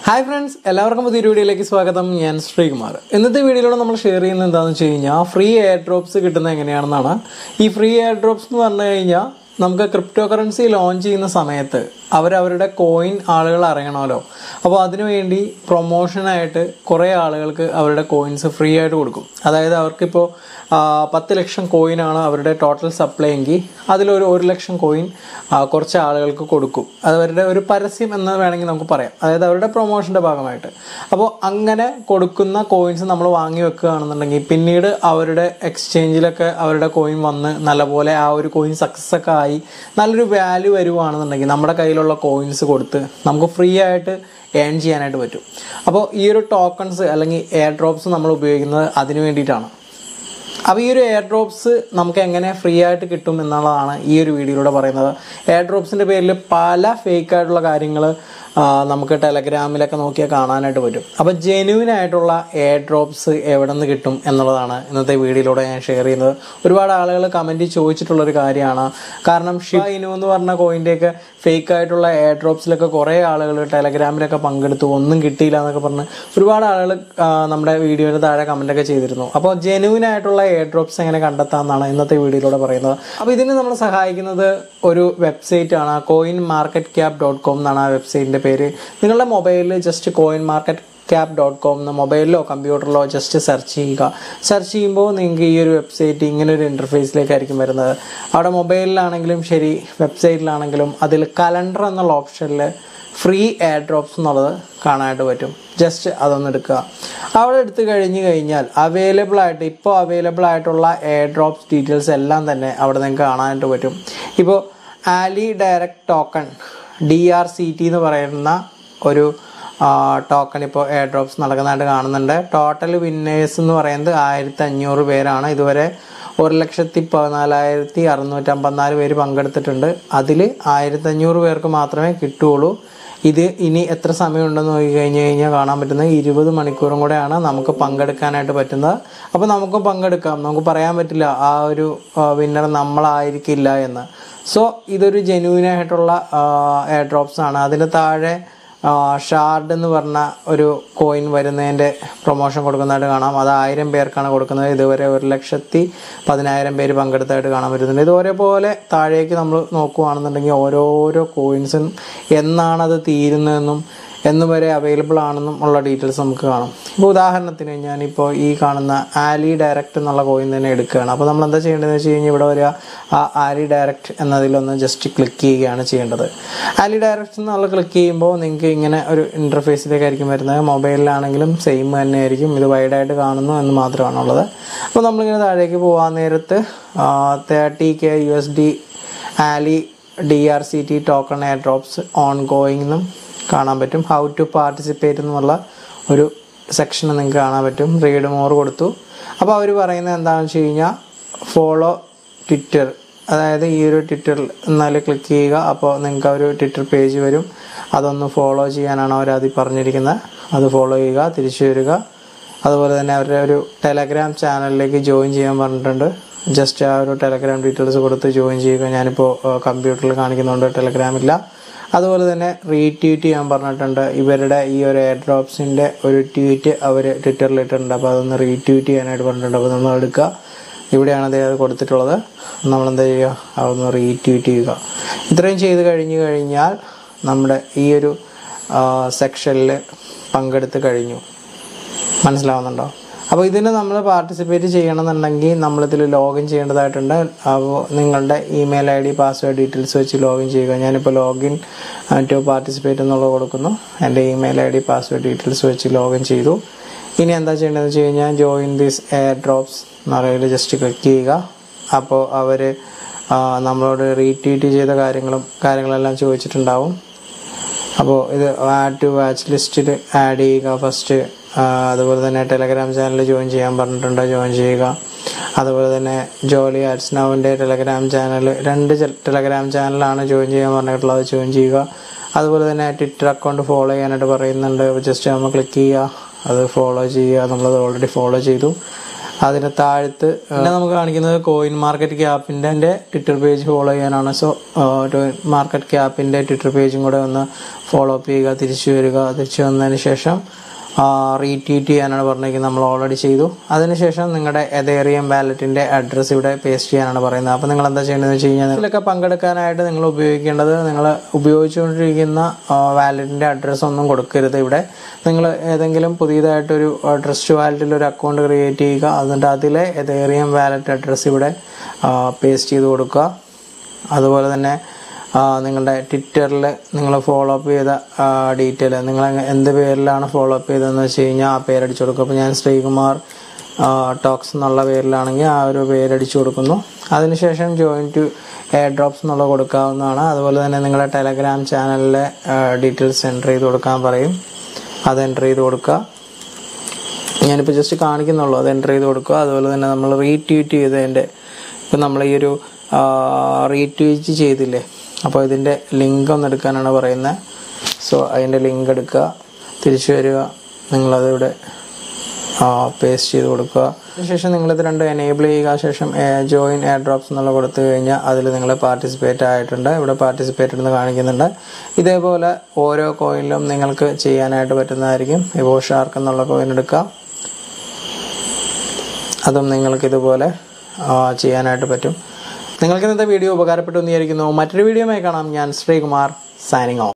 hi friends എല്ലാവർക്കും പുതിയ വീഡിയോയിലേക്ക് സ്വാഗതം ഞാൻ ശ്രീകുമാർ ഇന്നത്തെ വീഡിയോയിലൂടെ നമ്മൾ ഷെയർ ചെയ്യുന്നത് എന്താണെന്ന് വെച്ച് കഴിഞ്ഞാൽ ഫ്രീ എയർ ഡ്രോപ്സ് കിട്ടുന്നത് എങ്ങനെയാണെന്നാണ് ഈ ഫ്രീ എയർ ഡ്രോപ്സ് എന്ന് പറഞ്ഞു കഴിഞ്ഞാൽ നമുക്ക് ക്രിപ്റ്റോ കറൻസി ലോഞ്ച് ചെയ്യുന്ന സമയത്ത് അവരവരുടെ കോയിൻ ആളുകൾ അറിയണമല്ലോ അപ്പോൾ അതിനുവേണ്ടി പ്രൊമോഷനായിട്ട് കുറേ ആളുകൾക്ക് അവരുടെ കോയിൻസ് ഫ്രീ ആയിട്ട് കൊടുക്കും അതായത് അവർക്കിപ്പോൾ ആ, പത്ത് ലക്ഷം കോയിനാണ് അവരുടെ ടോട്ടൽ സപ്ലൈ എങ്കിൽ അതിലൊരു ഒരു ലക്ഷം കോയിൻ ആ, കുറച്ച് ആളുകൾക്ക് കൊടുക്കും അത് അവരുടെ ഒരു പരസ്യം എന്ന് വേണമെങ്കിൽ നമുക്ക് പറയാം അതായത് അവരുടെ പ്രൊമോഷൻ്റെ ഭാഗമായിട്ട് അപ്പോൾ അങ്ങനെ കൊടുക്കുന്ന കോയിൻസ് നമ്മൾ വാങ്ങി വെക്കുകയാണെന്നുണ്ടെങ്കിൽ പിന്നീട് അവരുടെ എക്സ്ചേഞ്ചിലൊക്കെ അവരുടെ കോയിൻ വന്ന് നല്ലപോലെ ആ ഒരു കോയിൻ സക്സസ് ഒക്കെ ആയി നല്ലൊരു വാല്യൂ വരുവാണെന്നുണ്ടെങ്കിൽ നമ്മുടെ കയ്യിലുള്ള കോയിൻസ് കൊടുത്ത് നമുക്ക് ഫ്രീ ആയിട്ട് ഏൺ ചെയ്യാനായിട്ട് പറ്റും അപ്പോൾ ഈ ഒരു ടോക്കൺസ് അല്ലെങ്കിൽ എയർ ഡ്രോപ്സ് നമ്മൾ ഉപയോഗിക്കുന്നത് അതിന് വേണ്ടിയിട്ടാണ് അപ്പോൾ ഈ ഒരു എയർ ഡ്രോപ്സ് നമുക്ക് എങ്ങനെ ഫ്രീ ആയിട്ട് കിട്ടും എന്നുള്ളതാണ് ഈ ഒരു വീഡിയോയിലൂടെ പറയുന്നത് എയർ ഡ്രോപ്സിൻ്റെ പേരിൽ പല ഫേക്ക് ആയിട്ടുള്ള കാര്യങ്ങൾ നമുക്ക് ടെലഗ്രാമിലൊക്കെ നോക്കിയാൽ കാണാനായിട്ട് പറ്റും അപ്പോൾ ജെന്യൂൻ ആയിട്ടുള്ള എയർ ഡ്രോപ്സ് എവിടെ നിന്ന് കിട്ടും എന്നുള്ളതാണ് ഇന്നത്തെ വീഡിയോയിലൂടെ ഞാൻ ഷെയർ ചെയ്യുന്നത് ഒരുപാട് ആളുകൾ കമൻറ്റ് ചോദിച്ചിട്ടുള്ളൊരു കാര്യമാണ് കാരണം ഷിബ ഇനു എന്ന് പറഞ്ഞ കോയിൻ്റെയൊക്കെ ഫേക്ക് ആയിട്ടുള്ള എയർ ഡ്രോപ്സിലൊക്കെ കുറേ ആളുകൾ ടെലഗ്രാമിലൊക്കെ പങ്കെടുത്തു ഒന്നും കിട്ടിയില്ല എന്നൊക്കെ പറഞ്ഞ് ഒരുപാട് ആളുകൾ നമ്മുടെ വീഡിയോയുടെ താഴെ കമൻ്റ് ഒക്കെ ചെയ്തിരുന്നു അപ്പോൾ ജെനുവിൻ ആയിട്ടുള്ള എയർ ഡ്രോപ്സ് എങ്ങനെ കണ്ടെത്താമെന്നാണ് ഇന്നത്തെ വീഡിയോയിലൂടെ പറയുന്നത് അപ്പോൾ ഇതിന് നമ്മൾ സഹായിക്കുന്നത് ഒരു വെബ്സൈറ്റ് ആണ് coin market cap dot com എന്നാണ് ആ വെബ്സൈറ്റിൻ്റെ പേര് നിങ്ങളുടെ മൊബൈലിൽ just coin market cap dot com എന്ന് മൊബൈലിലോ കമ്പ്യൂട്ടറിലോ ജസ്റ്റ് സെർച്ച് ചെയ്യുക സെർച്ച് ചെയ്യുമ്പോൾ നിങ്ങൾക്ക് ഈ ഒരു വെബ്സൈറ്റ് ഇങ്ങനെ ഒരു ഇൻ്റർഫേസിലേക്കായിരിക്കും വരുന്നത് അവിടെ മൊബൈലിലാണെങ്കിലും ശരി വെബ്സൈറ്റിലാണെങ്കിലും അതിൽ കലണ്ടർ എന്നുള്ള ഓപ്ഷനിൽ ഫ്രീ എയർ ഡ്രോപ്സ് എന്നുള്ളത് കാണാനായിട്ട് പറ്റും ജസ്റ്റ് അതൊന്ന് എടുക്കുക അവിടെ എടുത്തു കഴിഞ്ഞ് കഴിഞ്ഞാൽ അവൈലബിൾ ആയിട്ട് ഇപ്പോൾ അവൈലബിൾ ആയിട്ടുള്ള എയർ ഡ്രോപ്സ് ഡീറ്റെയിൽസ് എല്ലാം തന്നെ അവിടെ നിങ്ങൾക്ക് കാണാനായിട്ട് പറ്റും ഇപ്പോൾ Ali direct token D R C T എന്ന് പറയുന്ന ഒരു ടോക്കൺ ഇപ്പോൾ എയർ ഡ്രോപ്സ് നടക്കുന്നതായിട്ട് കാണുന്നുണ്ട് ടോട്ടൽ വിന്നേഴ്സ് എന്ന് പറയുന്നത് ആയിരത്തി അഞ്ഞൂറ് പേരാണ് ഇതുവരെ ഒരു ലക്ഷത്തി പതിനാലായിരത്തി അറുന്നൂറ്റമ്പത്തിനാല് പേര് പങ്കെടുത്തിട്ടുണ്ട് അതിൽ ആയിരത്തി അഞ്ഞൂറ് പേർക്ക് മാത്രമേ കിട്ടുകയുള്ളൂ ഇത് ഇനി എത്ര സമയമുണ്ടെന്ന് നോക്കി കഴിഞ്ഞ് കഴിഞ്ഞാൽ കാണാൻ പറ്റുന്നത് ഇരുപത് മണിക്കൂറും കൂടെയാണ് നമുക്ക് പങ്കെടുക്കാനായിട്ട് പറ്റുന്നത് അപ്പോൾ നമുക്കും പങ്കെടുക്കാം നമുക്ക് പറയാൻ പറ്റില്ല ആ ഒരു വിന്നർ നമ്മളായിരിക്കില്ല എന്ന് സോ ഇതൊരു ജെന്യൂൻ ആയിട്ടുള്ള എയർ ഡ്രോപ്സ് ആണ് അതിന് താഴെ ഷാർഡ് എന്ന് പറഞ്ഞ ഒരു കോയിൻ വരുന്നതിൻ്റെ പ്രൊമോഷൻ കൊടുക്കുന്നതായിട്ട് കാണാം അത് ആയിരം പേർക്കാണ് കൊടുക്കുന്നത് ഇതുവരെ ഒരു ലക്ഷത്തി പതിനായിരം പേര് പങ്കെടുത്തായിട്ട് കാണാൻ പറ്റുന്നുണ്ട് ഇത് ഒരേപോലെ താഴേക്ക് നമ്മൾ നോക്കുകയാണെന്നുണ്ടെങ്കിൽ ഓരോരോ കോയിൻസും എന്നാണ് അത് തീരുന്നതെന്നും എന്ന് വരെ അവൈലബിൾ ആണെന്നും ഉള്ള ഡീറ്റെയിൽസ് നമുക്ക് കാണാം ഇപ്പോൾ ഉദാഹരണത്തിന് ഞാനിപ്പോൾ ഈ കാണുന്ന ആലി ഡയറക്റ്റ് എന്നുള്ള കോയിൻ തന്നെ എടുക്കുകയാണ് അപ്പോൾ നമ്മൾ എന്താ ചെയ്യേണ്ടതെന്ന് വെച്ച് കഴിഞ്ഞാൽ ഇവിടെ വരിക ആ ആലി ഡയറക്റ്റ് എന്നതിലൊന്ന് ജസ്റ്റ് ക്ലിക്ക് ചെയ്യുകയാണ് ചെയ്യേണ്ടത് ആലി ഡയറക്റ്റ് എന്നുള്ള ക്ലിക്ക് ചെയ്യുമ്പോൾ നിങ്ങൾക്ക് ഇങ്ങനെ ഒരു ഇൻ്റർഫേസിലേക്കായിരിക്കും വരുന്നത് മൊബൈലിലാണെങ്കിലും സെയിം തന്നെയായിരിക്കും ഇത് വൈഡായിട്ട് കാണുന്നു എന്ന് മാത്രമാണുള്ളത് അപ്പോൾ നമ്മളിങ്ങനെ താഴേക്ക് പോകാൻ നേരത്ത് thirty K U S D Ali D R C T token air drops on going എന്നും കാണാൻ പറ്റും ഹൗ ടു പാർട്ടിസിപ്പേറ്റ് എന്നുള്ള ഒരു സെക്ഷൻ നിങ്ങൾക്ക് കാണാൻ പറ്റും റീഡ് മോർ കൊടുത്തു അപ്പോൾ അവർ പറയുന്നത് എന്താണെന്ന് വെച്ച് കഴിഞ്ഞാൽ ഫോളോ ട്വിറ്റർ അതായത് ഈ ഒരു ട്വിറ്ററിൽ എന്നാൽ ക്ലിക്ക് ചെയ്യുക അപ്പോൾ നിങ്ങൾക്ക് ആ ഒരു ട്വിറ്റർ പേജ് വരും അതൊന്ന് ഫോളോ ചെയ്യാനാണ് അവർ അതിൽ പറഞ്ഞിരിക്കുന്നത് അത് ഫോളോ ചെയ്യുക തിരിച്ചു വരിക അതുപോലെ തന്നെ അവരുടെ ഒരു ടെലഗ്രാം ചാനലിലേക്ക് ജോയിൻ ചെയ്യാൻ പറഞ്ഞിട്ടുണ്ട് ജസ്റ്റ് ആ ഒരു ടെലഗ്രാം ഡീറ്റെയിൽസ് കൊടുത്ത് ജോയിൻ ചെയ്യുക ഞാനിപ്പോൾ കമ്പ്യൂട്ടറിൽ കാണിക്കുന്നുണ്ട് ടെലഗ്രാമില്ല അതുപോലെ തന്നെ റീട്വീറ്റ് ചെയ്യാൻ പറഞ്ഞിട്ടുണ്ട് ഇവരുടെ ഈ ഒരു എയർ ഡ്രോപ്സിൻ്റെ ഒരു ട്വീറ്റ് അവർ ട്വിറ്ററിൽ ഇട്ടിട്ടുണ്ട് അപ്പോൾ അതൊന്ന് റീട്വീറ്റ് ചെയ്യാനായിട്ട് പറഞ്ഞിട്ടുണ്ട് അപ്പോൾ നമ്മൾ എടുക്കുക ഇവിടെയാണ് അദ്ദേഹം അത് കൊടുത്തിട്ടുള്ളത് നമ്മൾ എന്താ ചെയ്യുക അതൊന്ന് റീട്വീറ്റ് ചെയ്യുക ഇത്രയും ചെയ്ത് കഴിഞ്ഞ് കഴിഞ്ഞാൽ നമ്മുടെ ഈ ഒരു സെക്ഷനിൽ പങ്കെടുത്ത് കഴിഞ്ഞു മനസ്സിലാവുന്നുണ്ടോ അപ്പോൾ ഇതിന് നമ്മൾ പാർട്ടിസിപ്പേറ്റ് ചെയ്യണമെന്നുണ്ടെങ്കിൽ നമ്മളിതിൽ ലോഗിൻ ചെയ്യേണ്ടതായിട്ടുണ്ട് അപ്പോൾ നിങ്ങളുടെ email I D password details വെച്ച് ലോഗിൻ ചെയ്യുക ഞാനിപ്പോൾ ലോഗിൻ ടു പാർട്ടിസിപ്പേറ്റ് എന്നുള്ളത് കൊടുക്കുന്നു എൻ്റെ email I D password details വെച്ച് ലോഗിൻ ചെയ്തു ഇനി എന്താ ചെയ്യേണ്ടതെന്ന് വെച്ച് കഴിഞ്ഞാൽ ജോയിൻ ദിസ് എയർ ഡ്രോപ്സ് എന്ന് പറയുന്നത് ജസ്റ്റ് ക്ലിക്ക് ചെയ്യുക അപ്പോൾ അവർ നമ്മളോട് റീട്വീറ്റ് ചെയ്ത കാര്യങ്ങളും കാര്യങ്ങളെല്ലാം ചോദിച്ചിട്ടുണ്ടാവും അപ്പോൾ ഇത് ആഡ് ടു വാച്ച് ലിസ്റ്റിൽ ആഡ് ചെയ്യുക ഫസ്റ്റ് അതുപോലെ തന്നെ ടെലഗ്രാം ചാനൽ ജോയിൻ ചെയ്യാൻ പറഞ്ഞിട്ടുണ്ട് ജോയിൻ ചെയ്യുക അതുപോലെ തന്നെ ജോലി ആഡ്സ് നൗവിൻ്റെ ടെലഗ്രാം ചാനൽ രണ്ട് ടെലഗ്രാം ചാനലാണ് ജോയിൻ ചെയ്യാൻ പറഞ്ഞിട്ടുള്ളത് ജോയിൻ ചെയ്യുക അതുപോലെ തന്നെ ട്വിറ്റർ അക്കൗണ്ട് ഫോളോ ചെയ്യാനായിട്ട് പറയുന്നുണ്ട് ജസ്റ്റ് നമ്മൾ ക്ലിക്ക് ചെയ്യുക അത് ഫോളോ ചെയ്യുക നമ്മളത് ഓൾറെഡി ഫോളോ ചെയ്തു അതിന് താഴത്ത് പിന്നെ നമുക്ക് കാണിക്കുന്നത് കോയിൻ മാർക്കറ്റ് ക്യാപ്പിൻ്റെ ട്വിറ്റർ പേജ് ഫോളോ ചെയ്യാനാണ് സോ മാർക്കറ്റ് ക്യാപ്പിൻ്റെ ട്വിറ്റർ പേജും കൂടെ ഒന്ന് ഫോളോ അപ്പ് ചെയ്യുക തിരിച്ചു വരിക തിരിച്ചു വന്നതിന് ശേഷം റീട്വീറ്റ് ചെയ്യാനാണ് പറഞ്ഞിരിക്കുന്നത് നമ്മൾ ഓൾറെഡി ചെയ്തു അതിനുശേഷം നിങ്ങളുടെ എതേറിയം വാലറ്റിൻ്റെ അഡ്രസ്സ് ഇവിടെ പേസ്റ്റ് ചെയ്യാനാണ് പറയുന്നത് അപ്പോൾ നിങ്ങൾ എന്താ ചെയ്യേണ്ടതെന്ന് വെച്ച് കഴിഞ്ഞാൽ ഇതിലൊക്കെ പങ്കെടുക്കാനായിട്ട് നിങ്ങൾ ഉപയോഗിക്കേണ്ടത് നിങ്ങൾ ഉപയോഗിച്ചുകൊണ്ടിരിക്കുന്ന വാലറ്റിൻ്റെ അഡ്രസ്സ് ഒന്നും കൊടുക്കരുത് ഇവിടെ നിങ്ങൾ ഏതെങ്കിലും പുതിയതായിട്ടൊരു ട്രസ്റ്റ് വാലറ്റിൽ ഒരു അക്കൗണ്ട് ക്രിയേറ്റ് ചെയ്യുക എന്നിട്ട് അതിലെ എതേറിയം വാലറ്റ് അഡ്രസ്സ് ഇവിടെ പേസ്റ്റ് ചെയ്ത് കൊടുക്കുക അതുപോലെ തന്നെ ആ, നിങ്ങളുടെ ട്വിറ്ററിൽ നിങ്ങൾ ഫോളോ അപ്പ് ചെയ്ത ഡീറ്റെയിൽ നിങ്ങൾ എന്ത് പേരിലാണ് ഫോളോ അപ്പ് ചെയ്തതെന്ന് വെച്ച് കഴിഞ്ഞാൽ ആ പേരടിച്ചു കൊടുക്കും അപ്പോൾ ഞാൻ ശ്രീകുമാർ ടോക്സ് എന്നുള്ള പേരിലാണെങ്കിൽ ആ ഒരു പേരടിച്ചു കൊടുക്കുന്നു അതിനുശേഷം ജോയിൻ ടു എയർ ഡ്രോപ്സ് എന്നുള്ള കൊടുക്കാവുന്നതാണ് അതുപോലെ തന്നെ നിങ്ങളുടെ ടെലഗ്രാം ചാനലിലെ ഡീറ്റെയിൽസ് എൻ്റർ ചെയ്ത് കൊടുക്കാൻ പറയും അത് എൻ്റർ ചെയ്ത് കൊടുക്കുക ഞാനിപ്പോൾ ജസ്റ്റ് കാണിക്കുന്നുള്ളൂ അത് എൻ്റർ ചെയ്ത് കൊടുക്കുക അതുപോലെ തന്നെ നമ്മൾ റീട്വീറ്റ് ചെയ്തതിൻ്റെ ഇപ്പം നമ്മൾ ഈ ഒരു റീട്വീറ്റ് ചെയ്തില്ലേ അപ്പോൾ ഇതിൻ്റെ ലിങ്ക് ഒന്ന് എടുക്കാനാണ് പറയുന്നത് സോ അതിൻ്റെ ലിങ്ക് എടുക്കുക തിരിച്ചു വരിക നിങ്ങളതിവിടെ പേസ്റ്റ് ചെയ്ത് കൊടുക്കുക അതിനുശേഷം നിങ്ങളിത് രണ്ട് എനേബിൾ ചെയ്യുക ശേഷം ജോയിൻ എയർ ഡ്രോപ്സ് എന്നുള്ള കൊടുത്തു കഴിഞ്ഞാൽ അതിൽ നിങ്ങൾ പാർട്ടിസിപ്പേറ്റ് ആയിട്ടുണ്ട് ഇവിടെ പാർട്ടിസിപ്പേറ്റ് എന്ന് കാണിക്കുന്നുണ്ട് ഇതേപോലെ ഓരോ കോയിനിലും നിങ്ങൾക്ക് ചെയ്യാനായിട്ട് പറ്റുന്നതായിരിക്കും ഇവോ ഷാർക്ക് എന്നുള്ള കോയിൻ എടുക്കുക അതും നിങ്ങൾക്ക് ഇതുപോലെ ആ, ചെയ്യാനായിട്ട് പറ്റും നിങ്ങൾക്ക് ഇന്നത്തെ വീഡിയോ ഉപകാരപ്പെട്ടു എന്ന് വിചാരിക്കുന്നു മറ്റൊരു വീഡിയോയുമായി കാണാം ഞാൻ ശ്രീകുമാർ സൈനിങ് ഓഫ്